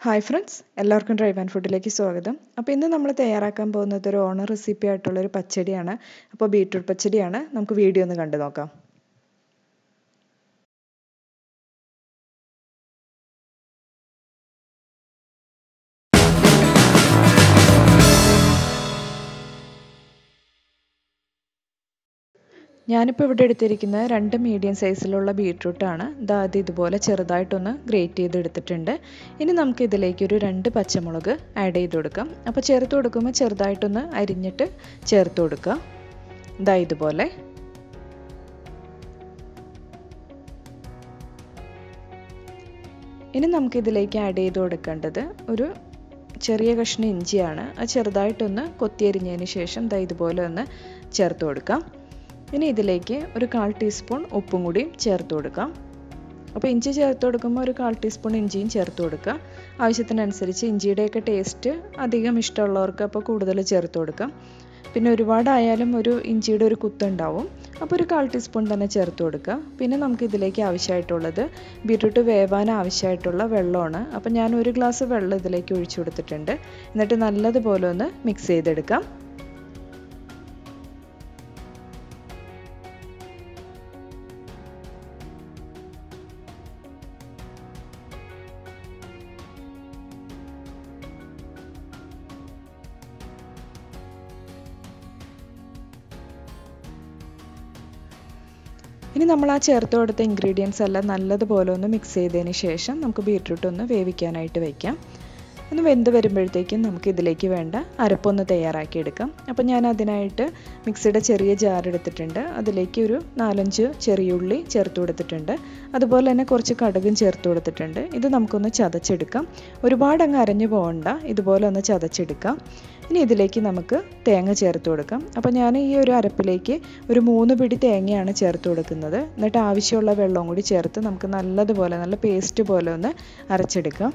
hi friends എല്ലാവർക്കും drive and ഫുഡിലേക്ക് സ്വാഗതം അപ്പോൾ ഇന്ന് നമ്മൾ തയ്യാറാക്കാൻ പോകുന്നത് ഒരു ഓണർ റെസിപ്പി ആയിട്ടുള്ളൊരു പച്ചടിയാണ് അപ്പോൾ ബീട്രൂട്ട് പച്ചടിയാണ് നമുക്ക് വീഡിയോ ഒന്ന് കണ്ടു നോക്കാം ഞാനിപ്പോൾ ഇവിടെ എടുത്തിരിക്കുന്നത് രണ്ട് മീഡിയം സൈസിലുള്ള ബീട്രൂട്ടാണ് ഇത് ഇതുപോലെ ചെറുതായിട്ടൊന്ന് ഗ്രേറ്റ് ചെയ്ത് എടുത്തിട്ടുണ്ട് ഇനി നമുക്ക് ഇതിലേക്ക് ഒരു രണ്ട് പച്ചമുളക് ആഡ് ചെയ്ത് കൊടുക്കാം അപ്പോൾ ചേർത്ത് കൊടുക്കുമ്പോൾ ചെറുതായിട്ടൊന്ന് അരിഞ്ഞിട്ട് ചേർത്ത് കൊടുക്കുക ഇതാ ഇതുപോലെ ഇനി നമുക്ക് ഇതിലേക്ക് ആഡ് ചെയ്ത് കൊടുക്കേണ്ടത് ഒരു ചെറിയ കഷ്ണം ഇഞ്ചിയാണ് അത് ചെറുതായിട്ടൊന്ന് കൊത്തിയരിഞ്ഞതിന് ശേഷം ദാ ഇതുപോലെ ഒന്ന് ചേർത്ത് കൊടുക്കാം ഇനി ഇതിലേക്ക് ഒരു കാൽ ടീസ്പൂൺ ഉപ്പും കൂടിയും ചേർത്ത് കൊടുക്കാം അപ്പോൾ ഇഞ്ചി ചേർത്ത് കൊടുക്കുമ്പോൾ ഒരു കാൽ ടീസ്പൂൺ ഇഞ്ചിയും ചേർത്ത് കൊടുക്കുക ആവശ്യത്തിനനുസരിച്ച് ഇഞ്ചിയുടെയൊക്കെ ടേസ്റ്റ് അധികം ഇഷ്ടമുള്ളവർക്ക് അപ്പോൾ കൂടുതൽ ചേർത്ത് കൊടുക്കാം പിന്നെ ഒരുപാടായാലും ഒരു ഇഞ്ചിയുടെ ഒരു കുത്തുണ്ടാവും അപ്പോൾ ഒരു കാൽ ടീസ്പൂൺ തന്നെ ചേർത്ത് കൊടുക്കുക പിന്നെ നമുക്ക് ഇതിലേക്ക് ആവശ്യമായിട്ടുള്ളത് ബീട്രൂട്ട് വേവാൻ ആവശ്യമായിട്ടുള്ള വെള്ളമാണ് അപ്പോൾ ഞാൻ ഒരു ഗ്ലാസ് വെള്ളം ഇതിലേക്ക് ഒഴിച്ചു കൊടുത്തിട്ടുണ്ട് എന്നിട്ട് നല്ലതുപോലെ ഒന്ന് മിക്സ് ചെയ്തെടുക്കാം ഇനി നമ്മൾ ആ ചേർത്ത് കൊടുത്ത ഇൻഗ്രീഡിയൻസ് എല്ലാം നല്ലതുപോലെ ഒന്ന് മിക്സ് ചെയ്തതിന് ശേഷം നമുക്ക് ബീട്രൂട്ട് ഒന്ന് വേവിക്കാനായിട്ട് വയ്ക്കാം ഒന്ന് വെന്ത് വരുമ്പോഴത്തേക്കും നമുക്ക് ഇതിലേക്ക് വേണ്ട അരപ്പൊന്ന് തയ്യാറാക്കി എടുക്കാം അപ്പോൾ ഞാൻ അതിനായിട്ട് മിക്സിയുടെ ചെറിയ ജാർ എടുത്തിട്ടുണ്ട് അതിലേക്ക് ഒരു നാലഞ്ച് ചെറിയ ഉള്ളി ചേർത്ത് കൊടുത്തിട്ടുണ്ട് അതുപോലെ തന്നെ കുറച്ച് കടുകും ചേർത്ത് കൊടുത്തിട്ടുണ്ട് ഇത് നമുക്കൊന്ന് ചതച്ചെടുക്കാം ഒരുപാട് അങ്ങ് അരഞ്ഞു പോകണ്ട ഇതുപോലെ ഒന്ന് ചതച്ചെടുക്കാം ഇനി ഇതിലേക്ക് നമുക്ക് തേങ്ങ ചേർത്ത് കൊടുക്കാം അപ്പോൾ ഞാൻ ഈ ഒരു അരപ്പിലേക്ക് ഒരു മൂന്ന് പിടി തേങ്ങയാണ് ചേർത്ത് കൊടുക്കുന്നത് എന്നിട്ട് ആവശ്യമുള്ള വെള്ളവും കൂടി ചേർത്ത് നമുക്ക് നല്ലതുപോലെ നല്ല പേസ്റ്റ് പോലെ ഒന്ന് അരച്ചെടുക്കാം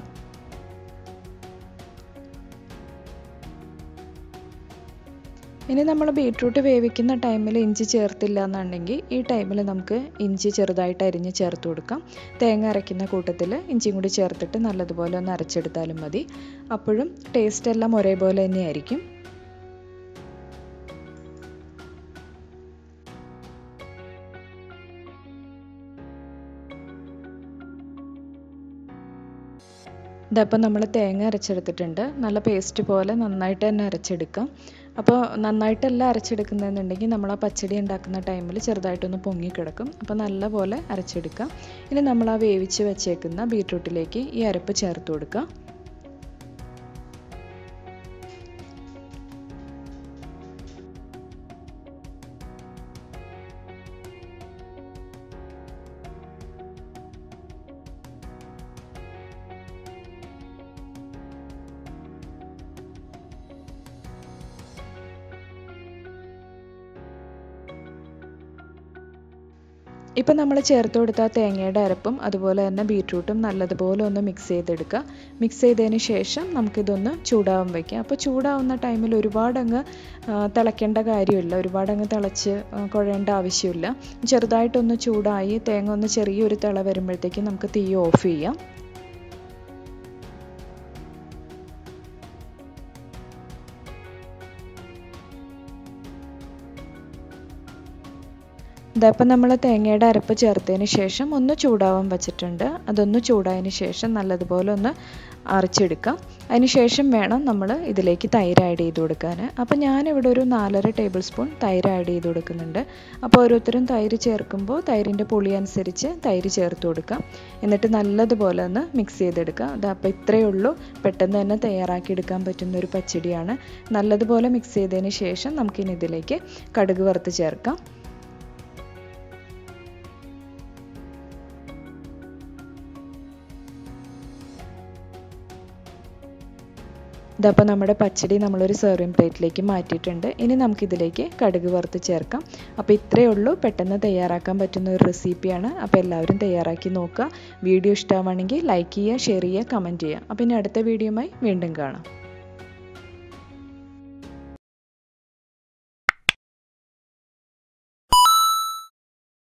ഇനി നമ്മൾ ബീട്രൂട്ട് വേവിക്കുന്ന ടൈമിൽ ഇഞ്ചി ചേർത്തില്ല എന്നുണ്ടെങ്കിൽ ഈ ടൈമിൽ നമുക്ക് ഇഞ്ചി ചെറുതായിട്ട് അരിഞ്ഞ് ചേർത്ത് കൊടുക്കാം തേങ്ങ അരയ്ക്കുന്ന കൂട്ടത്തിൽ ഇഞ്ചിയും കൂടി ചേർത്തിട്ട് നല്ലതുപോലെ ഒന്ന് അരച്ചെടുത്താലും മതി അപ്പോഴും ടേസ്റ്റ് എല്ലാം ഒരേപോലെ തന്നെയായിരിക്കും ഇതപ്പോൾ നമ്മൾ തേങ്ങ അരച്ചെടുത്തിട്ടുണ്ട് നല്ല പേസ്റ്റ് പോലെ നന്നായിട്ട് തന്നെ അരച്ചെടുക്കാം അപ്പോൾ നന്നായിട്ടല്ല അരച്ചെടുക്കുന്നതെന്നുണ്ടെങ്കിൽ നമ്മൾ ആ പച്ചടി ഉണ്ടാക്കുന്ന ടൈമിൽ ചെറുതായിട്ടൊന്ന് പൊങ്ങിക്കിടക്കും അപ്പോൾ നല്ലപോലെ അരച്ചെടുക്കാം ഇനി നമ്മൾ ആ വേവിച്ച് വെച്ചേക്കുന്ന ബീട്രൂട്ടിലേക്ക് ഈ അരപ്പ് ചേർത്ത് കൊടുക്കുക ഇപ്പം നമ്മൾ ചേർത്ത് കൊടുത്ത തേങ്ങയുടെ അരപ്പും അതുപോലെ തന്നെ ബീട്രൂട്ടും നല്ലതുപോലെ ഒന്ന് മിക്സ് ചെയ്തെടുക്കുക മിക്സ് ചെയ്തതിന് ശേഷം നമുക്കിതൊന്ന് ചൂടാവാൻ വയ്ക്കാം അപ്പോൾ ചൂടാവുന്ന ടൈമിൽ ഒരുപാടങ്ങ് തിളയ്ക്കേണ്ട കാര്യമില്ല ഒരുപാടങ്ങ് തിളച്ച് കുഴയേണ്ട ആവശ്യമില്ല ചെറുതായിട്ടൊന്ന് ചൂടായി തേങ്ങ ഒന്ന് ചെറിയൊരു തിള വരുമ്പോഴത്തേക്കും നമുക്ക് തീ ഓഫ് ചെയ്യാം ഇതപ്പം നമ്മൾ തേങ്ങയുടെ അരപ്പ് ചേർത്തതിന് ശേഷം ഒന്ന് ചൂടാവാൻ വെച്ചിട്ടുണ്ട് അതൊന്ന് ചൂടായതിന് ശേഷം നല്ലതുപോലെ ഒന്ന് അരച്ചെടുക്കാം അതിന് ശേഷം വേണം നമ്മൾ ഇതിലേക്ക് തൈര് ആഡ് ചെയ്ത് കൊടുക്കാൻ അപ്പോൾ ഞാനിവിടെ ഒരു നാലര ടേബിൾ സ്പൂൺ തൈര് ആഡ് ചെയ്ത് കൊടുക്കുന്നുണ്ട് അപ്പോൾ ഓരോരുത്തരും തൈര് ചേർക്കുമ്പോൾ തൈരിൻ്റെ പുളി അനുസരിച്ച് തൈര് ചേർത്ത് കൊടുക്കാം എന്നിട്ട് നല്ലതുപോലെ ഒന്ന് മിക്സ് ചെയ്തെടുക്കുക അത് അപ്പോൾ ഇത്രയേ ഉള്ളൂ പെട്ടെന്ന് തന്നെ തയ്യാറാക്കി എടുക്കാൻ പറ്റുന്ന ഒരു പച്ചടിയാണ് നല്ലതുപോലെ മിക്സ് ചെയ്തതിന് ശേഷം നമുക്കിനി ഇതിലേക്ക് കടുക് വറുത്ത് ചേർക്കാം ഇതപ്പോൾ നമ്മുടെ പച്ചടി നമ്മളൊരു സെർവിങ് പ്ലേറ്റിലേക്ക് മാറ്റിയിട്ടുണ്ട് ഇനി നമുക്കിതിലേക്ക് കടുക് വറുത്ത് ചേർക്കാം അപ്പോൾ ഇത്രയേ ഉള്ളൂ പെട്ടെന്ന് തയ്യാറാക്കാൻ പറ്റുന്ന ഒരു റെസിപ്പിയാണ് അപ്പോൾ എല്ലാവരും തയ്യാറാക്കി നോക്കുക വീഡിയോ ഇഷ്ടമാണെങ്കിൽ ലൈക്ക് ചെയ്യുക ഷെയർ ചെയ്യുക കമൻറ്റ് ചെയ്യുക അപ്പോൾ ഇനി അടുത്ത വീഡിയോയുമായി വീണ്ടും കാണാം